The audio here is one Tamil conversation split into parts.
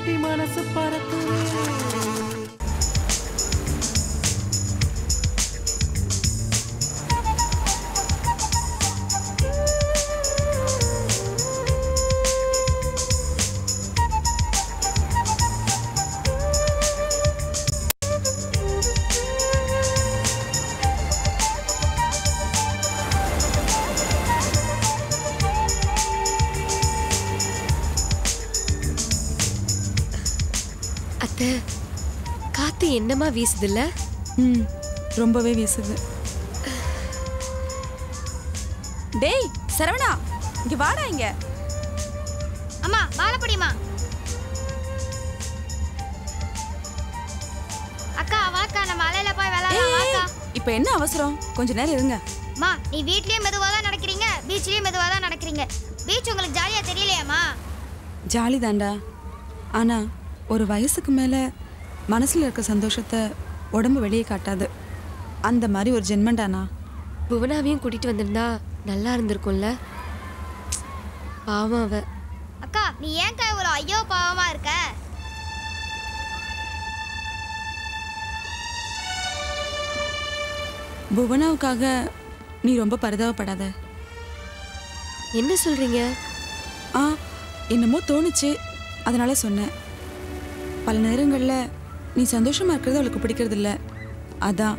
குட்டி மனசு பறக்குது அத்தை காத்து என்னமா வீசுதுல்ல ம் ரொம்பவே வீசுது டேய் சரவணா இங்க வாடா இங்க அம்மா வாழைப்படிமா அக்கா வாக்கா நம்ம மலையில போய் விளையாடலாம் வாக்கா இப்போ என்ன அவசரம் கொஞ்ச நேரம் இருங்க அம்மா நீ வீட்லயும் மெதுவா தான் நடக்கிறீங்க பீச்லயும் மெதுவா தான் நடக்கிறீங்க பீச் உங்களுக்கு ஜாலியா தெரியலையாம்மா ஜாலி தாண்டா ஆனா ஒரு வயசுக்கு மேல மனசுல இருக்க சந்தோஷத்தை உடம்பு வெளியே காட்டாது அந்த மாதிரி ஒரு ஜென்மண்டானா புவனாவையும் கூட்டிட்டு வந்திருந்தா நல்லா இருந்திருக்கும்ல பாவம் அவ அக்கா நீ ஏன்க்கா இவ்வளோ ஐயோ பாவமா இருக்க புவனாவுக்காக நீ ரொம்ப பரிதாபப்படாத என்ன சொல்றீங்க ஆ என்னமோ தோணுச்சு அதனால சொன்னேன் பல நேரங்களில் நீ சந்தோஷமா இருக்கிறது அவளுக்கு பிடிக்கிறது இல்ல அதான்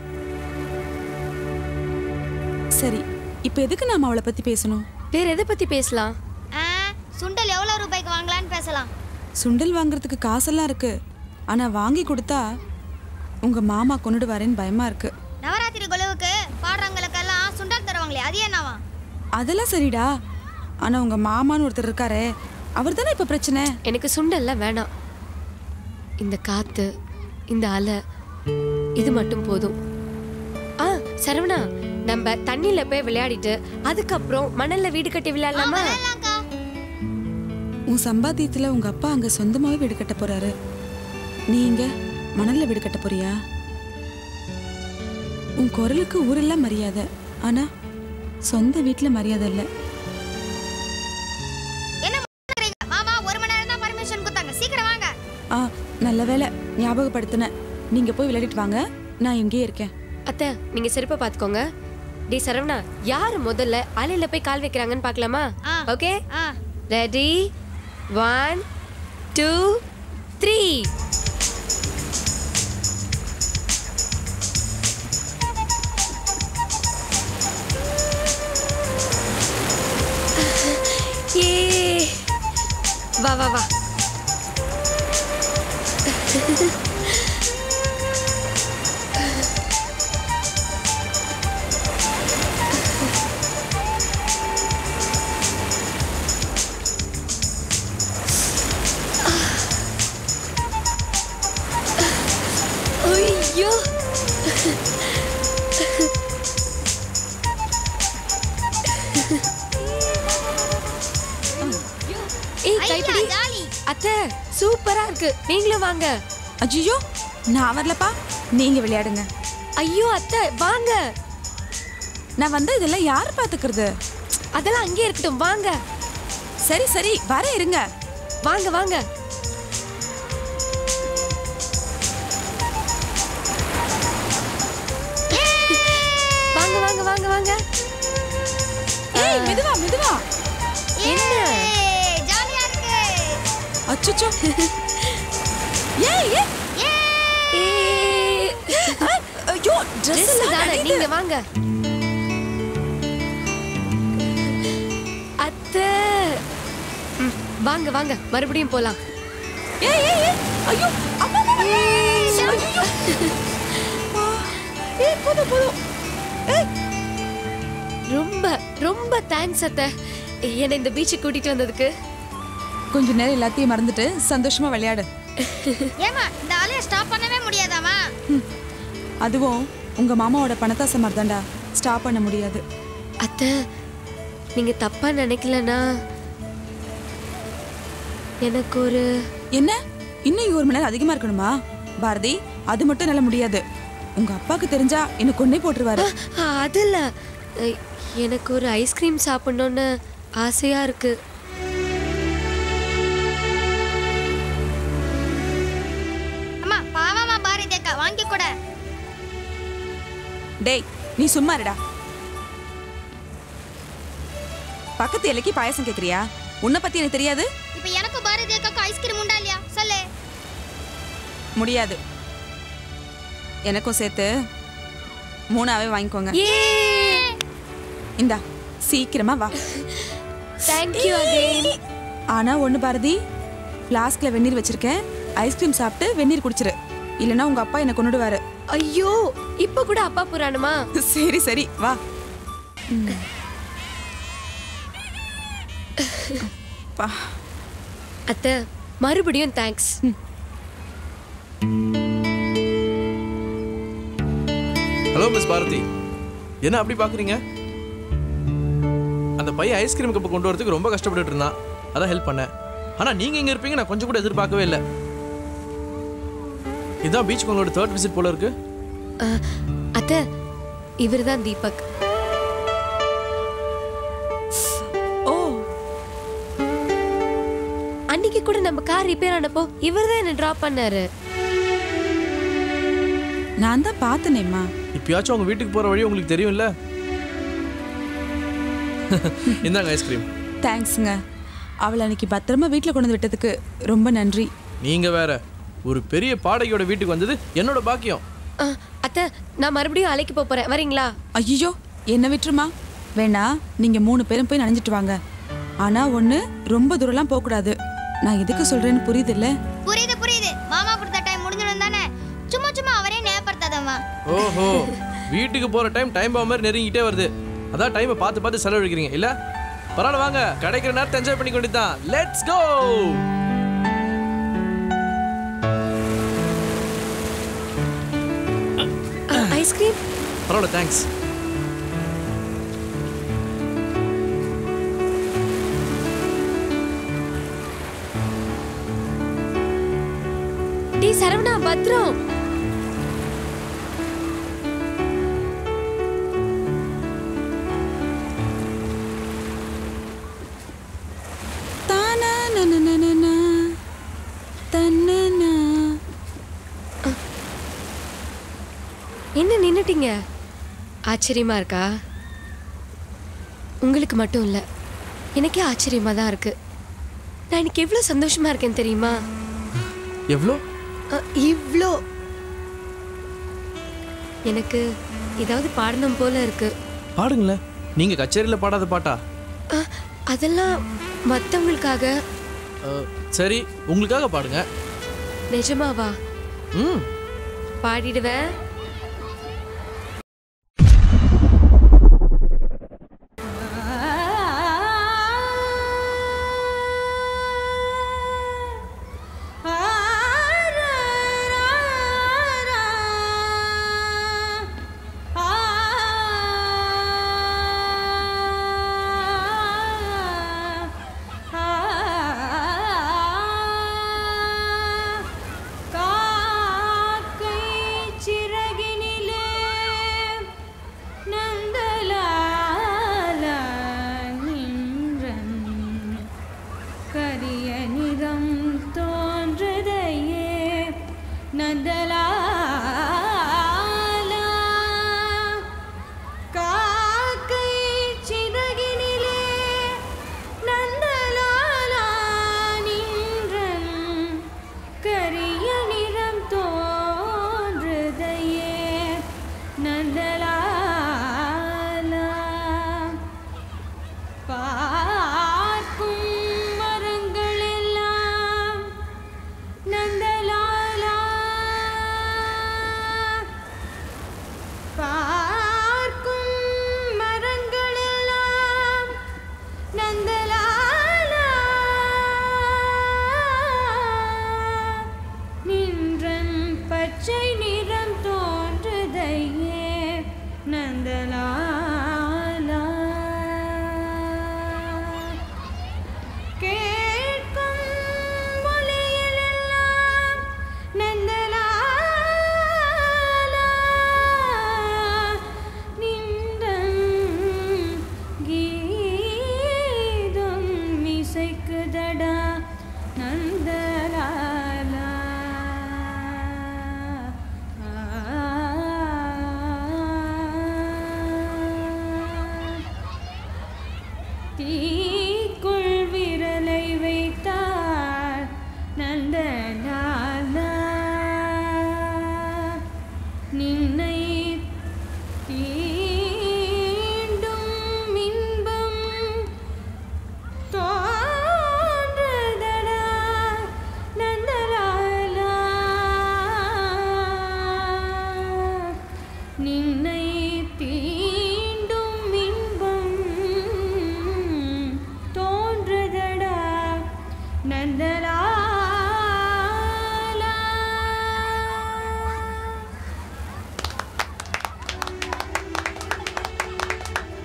சரி இப்போ எதுக்கு நாம அவளை பத்தி பேசணும் வேற எதை பத்தி பேசலாம் ஆ, சுண்டல் எவ்வளோ ரூபாய்க்கு வாங்கலான்னு பேசலாம் சுண்டல் வாங்குறதுக்கு காசெல்லாம் இருக்கு ஆனா வாங்கி கொடுத்தா உங்க மாமா கொண்டுட்டு வரேன்னு பயமா இருக்கு நவராத்திரி குழுவுக்கு பாடுறவங்களுக்கெல்லாம் சுண்டல் தருவாங்களே அது என்னவா அதெல்லாம் சரிடா ஆனா உங்க மாமான்னு ஒருத்தர் இருக்காரே அவர் தானே இப்ப பிரச்சனை எனக்கு சுண்டல்ல வேணாம் இந்த காத்து இந்த அலை இது மட்டும் போதும் ஆ சரவணா நம்ம தண்ணியில போய் விளையாடிட்டு அதுக்கப்புறம் மணல்ல வீடு கட்டி விளையாடலாமா விளையாடலாம்க்கா உன் சம்பாத்தியத்துல உங்க அப்பா அங்க சொந்தமாவே வீடு கட்ட போறாரு நீ இங்க மணல்ல வீடு கட்ட போறியா உன் குரலுக்கு ஊரெல்லாம் மரியாதை ஆனா சொந்த வீட்டுல மரியாதை இல்லை என்ன பண்றீங்க? மாமா ஒரு மணி நேரம் தான் பர்மிஷன் கொடுத்தாங்க சீக்கிரம் வாங்க ஆ நல்ல வேலை ஞாபகப்படுத்தின நீங்க போய் விளையாடிட்டு வாங்க நான் இங்கேயே இருக்கேன் அத்தை நீங்க செருப்பை பாத்துக்கோங்க டே சரவணா யார் முதல்ல அலையில போய் கால் வைக்கிறாங்கன்னு பார்க்கலாமா ஆ. ஓகே ஆ ரெடி ஒன் டூ த்ரீ ஏ வா வா வா ஐயோ ஏய் ஐயா கைப்பிடி ஜாலி அத்தை சூப்பரா இருக்கு நீங்களும் வாங்க அஜியோ நான் வரலப்பா நீங்க விளையாடுங்க ஐயோ அத்தை வாங்க நான் வந்தா இதெல்லாம் யார் பாத்துக்கிறது அதெல்லாம் அங்கேயே இருக்கட்டும் வாங்க சரி சரி வர இருங்க வாங்க வாங்க வாங்க வாங்க வாங்க வாங்க ஏய் மெதுவா மெதுவா என்ன ஏய், ஜாலியா இருக்கு அச்சச்சோ ஏய் ஏய் ஏய், ஐயோ dress ட்ரெஸ் தானே நீங்க வாங்க அத்தை ம், வாங்க வாங்க மறுபடியும் போலாம் ஏய் ஏய் ஏய் ஐயோ அம்மா அம்மா, அம்மா. ஐயோ. ஆ, ஏய் போதும் போதும் ஏய் ரொம்ப ரொம்ப தேங்க்ஸ் அத்தை என்னை இந்த பீச்சுக்கு கூட்டிட்டு வந்ததுக்கு கொஞ்ச நேரம் எல்லாத்தையும் மறந்துட்டு சந்தோஷமா விளையாடு ஏமா இந்த ஆளைய ஸ்டாப் பண்ணவே முடியாதாமா ம். அதுவும் உங்க மாமாவோட பணத்தாசை மாதிரிதான்டா ஸ்டாப் பண்ண முடியாது அத்தை நீங்க தப்பா நினைக்கலனா எனக்கு ஒரு என்ன இன்னும் இங்க ஒரு மணி நேரம் அதிகமா இருக்கணுமா பாரதி அது மட்டும் என்னால முடியாது உங்க அப்பாக்கு தெரிஞ்சா என்ன கொன்னே போட்டுருவாரு அ, அது இல்ல அ, எனக்கு ஒரு ஐஸ்கிரீம் சாப்பிடணும்னு ஆசையா இருக்கு டேய் நீ சும்மா இருடா பக்கத்து இலைக்கு பாயசம் கேக்குறியா உன்னை பத்தி எனக்கு தெரியாது இப்போ எனக்கும் பாரதி அக்காவுக்கும் ஐஸ்கிரீம் உண்டா இல்லையா சொல்லு முடியாது எனக்கும் சேர்த்து மூணாவே வாங்கிக்கோங்க ஏ இந்தா சீக்கிரமா வா தேங்க்யூ அகைன் ஆனா ஒண்ணு பாரதி ஃப்ளாஸ்க்ல வெந்நீர் வச்சிருக்கேன் ஐஸ்கிரீம் சாப்பிட்டு வெந்நீர் குடிச்சிரு இல்லைன்னா உங்க அப்பா என்ன கொண்டுடுவாரு ஐயோ இப்ப கூட அப்பா புராணமா சரி சரி வா பா அத்தை மறுபடியும் தேங்க்ஸ் ஹலோ மிஸ் பாரதி என்ன அப்படி பார்க்குறீங்க அந்த பையன் ஐஸ்கிரீம் கப்பை கொண்டு வரதுக்கு ரொம்ப கஷ்டப்பட்டுட்டு இருந்தான் அதான் ஹெல்ப் பண்ணேன் ஆனால் நீங்கள் இங்கே இருப்பீங்க நான் கொஞ்சம் கூட எதிர்பார்க்கவே இல்லை இதான் பீச்சுக்கு உங்களோட தேர்ட் விசிட் போல இருக்கு அத்தை இவர்தான் தீபக் ஓ அன்னைக்கு கூட நம்ம கார் ரிப்பேர் ஆனப்போ இவர்தான் என்ன டிராப் பண்ணாரு நான் தான் பார்த்தனேம்மா இப்பயாச்சும் உங்கள் வீட்டுக்கு போகிற வழி உங்களுக்கு தெரியும்ல இந்தாங்க ஐஸ்கிரீம் தேங்க்ஸுங்க அவளை அன்னைக்கு பத்திரமா வீட்டில் கொண்டு வந்து விட்டதுக்கு ரொம்ப நன்றி நீங்கள் வேற ஒரு பெரிய பாடகியோட வீட்டுக்கு வந்தது என்னோட பாக்கியம் ஆ, அத்தை நான் மறுபடியும் அலைக்கு போப் போறேன் வரீங்களா ஐயோ என்ன விட்டுருமா வேணா நீங்க மூணு பேரும் போய் நனைஞ்சிட்டு வாங்க ஆனா ஒண்ணு ரொம்ப தூரம்லாம் போகக்கூடாது நான் எதுக்கு சொல்றேன்னு புரியுதுல்ல புரியுது புரியுது மாமா கொடுத்த டைம் முடிஞ்சிடும் தானே சும்மா சும்மா அவரே ஞாபகப்படுத்தாதம்மா ஓஹோ வீட்டுக்கு போகிற டைம் டைம் பாம்பு மாதிரி நெருங்கிட்டே வருது அதான் டைமை பார்த்து பார்த்து செலவழிக்கிறீங்க இல்லை பரவாயில்ல வாங்க கிடைக்கிற நேரத்தை என்ஜாய் பண்ணி கொண்டு தான் லெட்ஸ் கோ ஐஸ்கிரீம் பரவாயில்ல தேங்க்ஸ் டீ சரவணா பத்ரம் தானா நனனனனா, தன்னனா. என்ன நின்னுட்டீங்க ஆச்சரியமா இருக்கா உங்களுக்கு மட்டும் இல்ல எனக்கே ஆச்சரியமா தான் இருக்கு நான் இன்னைக்கு எவ்வளவு சந்தோஷமா இருக்கேன் தெரியுமா எவ்வளோ அ, இவ்ளோ எனக்கு ஏதாவது பாடணும் போல இருக்கு பாடுங்களேன் நீங்கள் கச்சேரியில் பாடாத பாட்டா அ, அதெல்லாம் மற்றவங்களுக்காக அஹ், சரி உங்களுக்காக பாடுங்க நிஜமாவா ம் பாடிடுவேன் காக்கை சிறகினிலே நந்தலால நின்றன் கரிய நிறம் தோன்றுதையே நந்தலாலா காக்கை சிறகினிலே நந்தலாலா நின்றன் கரிய நிறம் தோன்றுதையே நந்தலாலா பார்க்கும் மரங்கள் எல்லாம் நந்தலாலா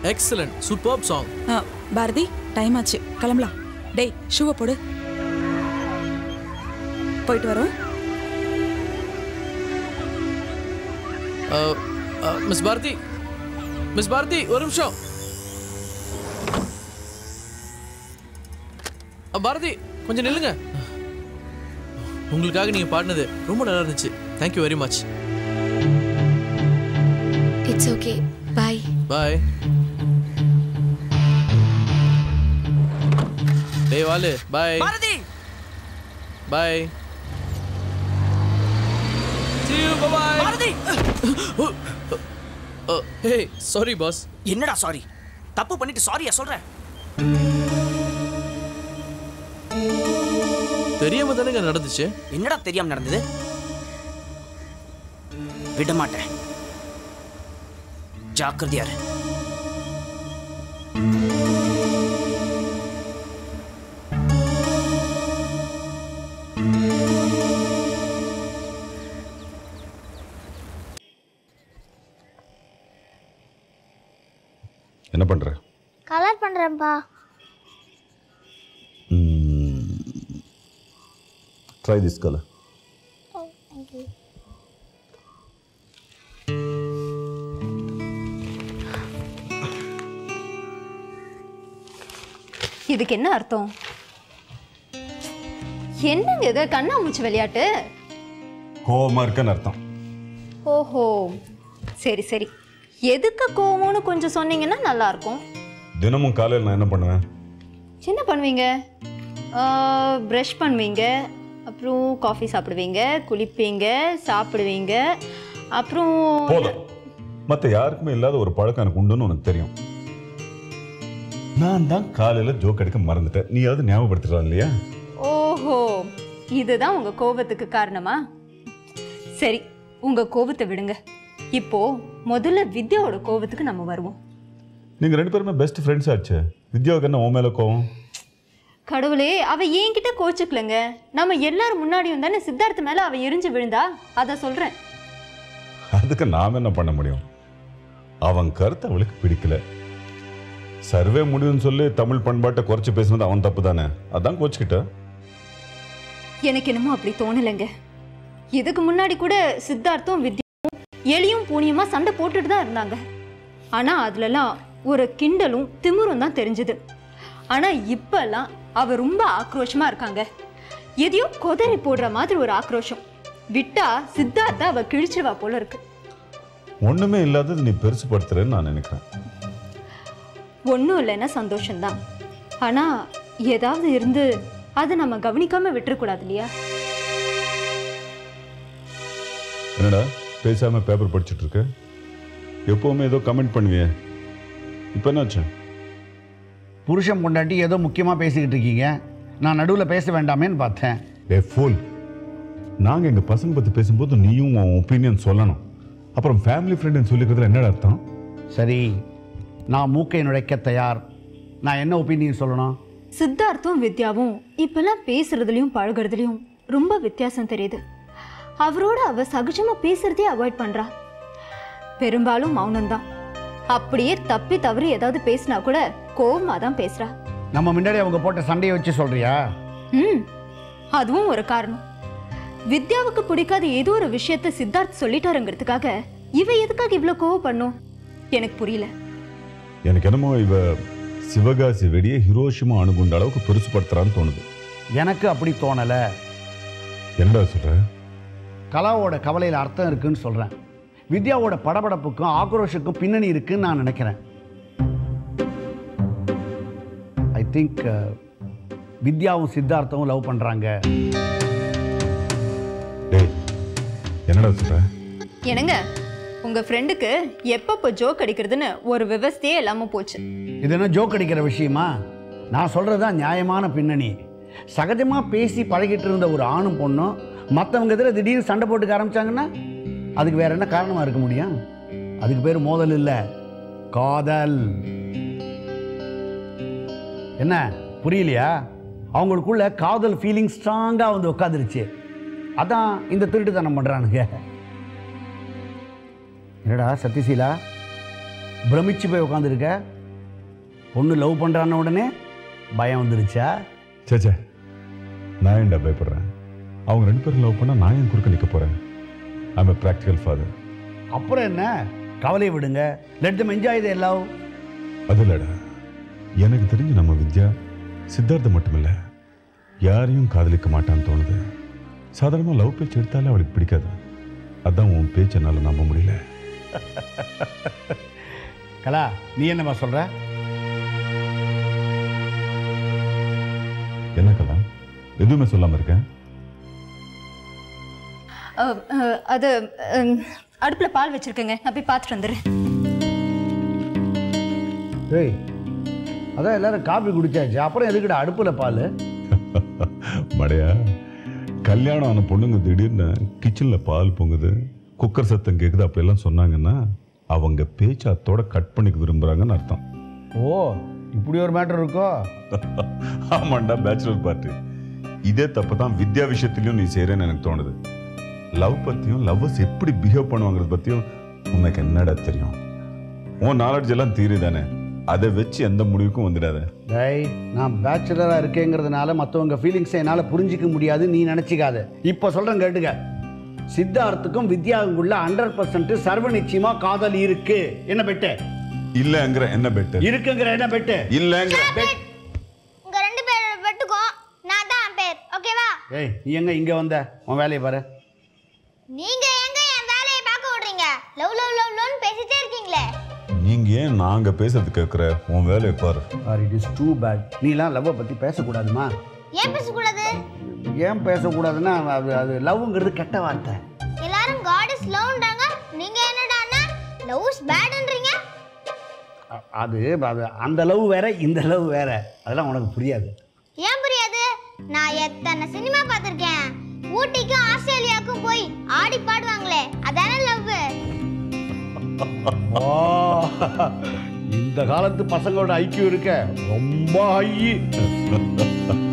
எக்ஸலண்ட் சூப்பர் சாங் ஆ, பாரதி டைம் ஆச்சு கிளம்பலாம் டேய் ஷூவை போடு போயிட்டு வரோம் மிஸ் பாரதி மிஸ் பாரதி ஒரு நிமிஷம் அ, பாரதி கொஞ்சம் நில்லுங்க உங்களுக்காக நீங்க பாடினது ரொம்ப நல்லா இருந்துச்சு thank you very much it's okay bye bye டேய் வாலு bye Bharathi bye See you, bye-bye. Bharathi Uh, hey, sorry boss என்னடா சாரி தப்பு பண்ணிட்டு சாரியா சொல்றேன் தெரியாம தானேங்க நடந்துச்சு என்னடா தெரியாம நடந்தது விட மாட்டேன் ஜாக்கிரதையா இரு. என்ன பண்ற கலர் பண்ணுறேன்ப்பா ட்ரை திஸ் கலர் இதுக்கு என்ன அர்த்தம் என்னங்க இது கண்ணாமூச்சி விளையாட்டு கோவமா இருக்கன்னு அர்த்தம் ஓஹோ சரி சரி எதுக்கு கோவம்னு கொஞ்சம் சொன்னீங்கன்னா நல்லா இருக்கும் தினமும் காலையில் நான் என்ன பண்ணுவேன் என்ன பண்ணுவீங்க ப்ரஷ் பண்ணுவீங்க அப்புறம் காஃபி சாப்பிடுவீங்க குளிப்பீங்க சாப்பிடுவீங்க அப்புறம் போதும் மற்ற யாருக்குமே இல்லாத ஒரு பழக்கம் எனக்கு உண்டுன்னு உனக்கு தெரியும் நான் தான் காலையில் ஜோக் அடிக்க மறந்துட்டேன் நீயாவது ஞாபகப்படுத்துறா இல்லையா ஓஹோ இதுதான் உங்க கோபத்துக்கு காரணமா சரி உங்க கோபத்தை விடுங்க இப்போ முதல்ல வித்யாவோட கோபத்துக்கு நம்ம வருவோம் நீங்கள் ரெண்டு பேருமே பெஸ்ட் ஃப்ரெண்ட்ஸ் ஆச்சு வித்யாவுக்கு என்ன உன் மேலே கோவம் கடவுளே அவ என்கிட்ட கோச்சுக்கலங்க நம்ம எல்லாரும் முன்னாடியும் தானே சித்தார்த்த மேல அவ எரிஞ்சு விழுந்தா அத சொல்றேன் அதுக்கு நாம் என்ன பண்ண முடியும் அவன் கருத்து அவளுக்கு பிடிக்கல சர்வே முடியும்னு சொல்லி தமிழ் பண்பாட்டை குறைச்சி பேசுனது அவன் தப்பு தானே அதான் கோச்சுக்கிட்ட எனக்கு என்னமோ அப்படி தோணலைங்க இதுக்கு முன்னாடி கூட சித்தார்த்தும் வித்யாவும் எலியும் பூனியுமா சண்டை போட்டுட்டு தான் இருந்தாங்க ஆனா அதுலலாம் ஒரு கிண்டலும் திமிரும் தான் தெரிஞ்சுது ஆனா இப்பெல்லாம் அவ ரொம்ப ஆக்ரோஷமா இருக்காங்க எதையோ கொதறி போடுற மாதிரி ஒரு ஆக்ரோஷம் விட்டா சித்தார்த்த அவ கிழிச்சிருவா போல இருக்கு ஒன்றுமே இல்லாதது நீ பெருசுப்படுத்துறேன்னு நான் நினைக்கிறேன் ஒன்றும் இல்லைன்னா சந்தோஷம்தான் ஆனா ஏதாவது இருந்து அதை நம்ம கவனிக்காம விட்டுறக்கூடாது இல்லையா என்னடா பேசாம பேப்பர் படிச்சுட்டு இருக்க எப்பவுமே ஏதோ கமெண்ட் பண்ணுவியே இப்போ என்னாச்சு புருஷன் பொண்டாட்டி ஏதோ முக்கியமாக பேசிக்கிட்டு இருக்கீங்க நான் நடுவில் பேச வேண்டாமேன்னு பார்த்தேன் ஏ ஃபுல் நாங்கள் எங்கள் பசங்க பற்றி பேசும்போது நீயும் உன் ஒப்பீனியன் சொல்லணும் அப்புறம் ஃபேமிலி ஃப்ரெண்டுன்னு சொல்லிக்கிறதுல என்னடா அர்த்தம் சரி நான் மூக்கை நுழைக்க தயார் நான் என்ன ஒப்பீனியன் சொல்லணும் சித்தார்த்தும் வித்யாவும் இப்பெல்லாம் பேசுறதுலயும் பழகுறதுலயும் ரொம்ப வித்தியாசம் தெரியுது அவரோட அவ சகஜமா பேசுறதே அவாய்ட் பண்றா பெரும்பாலும் மௌனம்தான் அப்படியே தப்பி தவறி ஏதாவது பேசினா கூட கோவமா தான் பேசுறா நம்ம முன்னாடி அவங்க போட்ட சண்டையை வச்சு சொல்கிறியா ம் அதுவும் ஒரு காரணம் வித்யாவுக்கு பிடிக்காத ஏதோ ஒரு விஷயத்த சித்தார்த் சொல்லிட்டாருங்கிறதுக்காக இவ எதுக்காக இவ்ளோ கோவம் பண்ணும் எனக்கு புரியல எனக்கு என்னமோ இவ சிவகாசி வெடியை ஹிரோஷிமா அணுகுண்ட அளவுக்கு பெருசுப்படுத்துறான்னு தோணுது எனக்கு அப்படி தோணலை என்னடா சொல்ற கலாவோட கவலையில் அர்த்தம் இருக்குன்னு சொல்கிறேன் வித்யாவோட படபடப்புக்கும் ஆக்ரோஷுக்கும் பின்னணி இருக்குன்னு நான் நினைக்கிறேன் ஐ திங்க் வித்யாவும் சித்தார்த்தமும் லவ் பண்ணுறாங்க டேய் என்னடா சொல்ற என்னங்க உங்க ஃப்ரெண்டுக்கு எப்பப்போ ஜோக் அடிக்கிறதுன்னு ஒரு விவஸ்தையே இல்லாம போச்சு இது என்ன ஜோக் அடிக்கிற விஷயமா நான் சொல்கிறது தான் நியாயமான பின்னணி சகஜமாக பேசி பழகிட்டு இருந்த ஒரு ஆணும் பொண்ணும் மற்றவங்க எதிர திடீர்னு சண்டை போட்டுக்க ஆரம்பிச்சாங்கன்னா அதுக்கு வேற என்ன காரணமாக இருக்க முடியும் அதுக்கு பேர் மோதல் இல்லை காதல் என்ன புரியலையா அவங்களுக்குள்ள காதல் ஃபீலிங் ஸ்ட்ராங்காக வந்து உட்காந்துருச்சு அதான் இந்த திருட்டுத்தனம் பண்ணுறானுங்க என்னடா சத்யசீலா பிரமிச்சு போய் உட்காந்துருக்க பொண்ணு லவ் பண்ணுறான்னு உடனே பயம் வந்துருச்சா சேச்சே நான் ஏன்டா பயப்படுறேன் அவங்க ரெண்டு பேரும் லவ் பண்ணால் நான் ஏன் குறுக்க நிற்க போகிறேன் ஐம் a ப்ராக்டிக்கல் ஃபாதர் அப்புறம் என்ன கவலையை விடுங்க let them enjoy the love அது இல்லடா எனக்கு தெரிஞ்சு நம்ம வித்யா சித்தார்த்தம் மட்டுமில்ல யாரையும் காதலிக்க மாட்டான்னு தோணுது சாதாரணமாக லவ் பேச்சு எடுத்தாலே அவளுக்கு பிடிக்காது அதான் உன் பேச்சு என்னால் நம்ப முடியல கலா நீ என்னம்மா சொல்ற என்ன கலா எதுவுமே சொல்லாமல் இருக்கேன் அஹ், அஹ், அது அடுப்பில் பால் வச்சிருக்கேங்க நான் போய் பார்த்துட்டு வந்துடுறேன் ஏய் அதான் எல்லாரும் காபி குடிச்சாச்சு அப்புறம் எதுக்குடா அடுப்பில் பால் மடையா கல்யாணம் ஆன பொண்ணுங்க திடீர்னு கிச்சனில் பால் பொங்குது குக்கர் சத்தம் கேட்குது அப்படியெல்லாம் சொன்னாங்கன்னா அவங்க பேச்சு அத்தோட கட் பண்ணிக்க விரும்புகிறாங்கன்னு அர்த்தம் ஓ இப்படி ஒரு மேட்டர் இருக்கோ ஆமாண்டா பேச்சுலர் பார்ட்டி இதே தப்பு தான் வித்யா விஷயத்திலையும் நீ செய்கிறேன்னு எனக்கு தோணுது லவ் பற்றியும் லவ்வர்ஸ் எப்படி பிஹேவ் பண்ணுவாங்கிறத பற்றியும் உனக்கு என்னடா தெரியும் உன் நாலேஜ் எல்லாம் தீரு தானே அதை வச்சு எந்த முடிவுக்கும் வந்துடாத டேய் நான் பேச்சுலராக இருக்கேங்கிறதுனால மற்றவங்க ஃபீலிங்ஸை என்னால் புரிஞ்சிக்க முடியாது நீ நினச்சிக்காத இப்போ சொல்கிறேன் கேட்டுக்க சித்தார்த்துக்கும் வித்யாவுக்குள்ள ஹண்ட்ரட் பர்சன்ட் சர்வ நிச்சயமா காதல் இருக்கு என்ன பெட்டு இல்லைங்கிற என்ன பெட்டு இருக்குங்கிற என்ன பெட்டு இல்லைங்கிற உங்க ரெண்டு பேரோட பெட்டுக்கும் நான் தான் பேர் ஓகேவா ஏய் நீ எங்க இங்கே வந்த உன் வேலையை பாரு நீங்க எங்க என் வேலையை பார்க்க விடுறீங்க லவ் லவ் லவ் லவ்னு பேசிட்டே இருக்கீங்களே நீங்கள் ஏன் நாங்கள் பேசுறது கேட்குற உன் வேலையை பாரு or it is too bad நீலாம் லவ்வை பற்றி பேசக்கூடாதுமா ஏன் பேசக்கூடாது ஏன் பேசக்கூடாதுன்னா அது அது லவ்ங்கிறது கெட்ட வார்த்தை எல்லாரும் காட் இஸ் லவ்ன்றாங்க நீங்க என்னடான்னா லவ் இஸ் பேட்ன்றீங்க அ- அது அது அந்த லவ் வேற இந்த லவ் வேற அதெல்லாம் உனக்கு புரியாது ஏன் புரியாது நான் எத்தனை சினிமா பார்த்திருக்கேன் ஊட்டிக்கும் ஆஸ்திரேலியாவுக்கும் போய் ஆடி பாடுவாங்களே அதானே லவ் ஓ இந்த காலத்து பசங்களோட ஐக்கியம் இருக்க ரொம்ப ஹை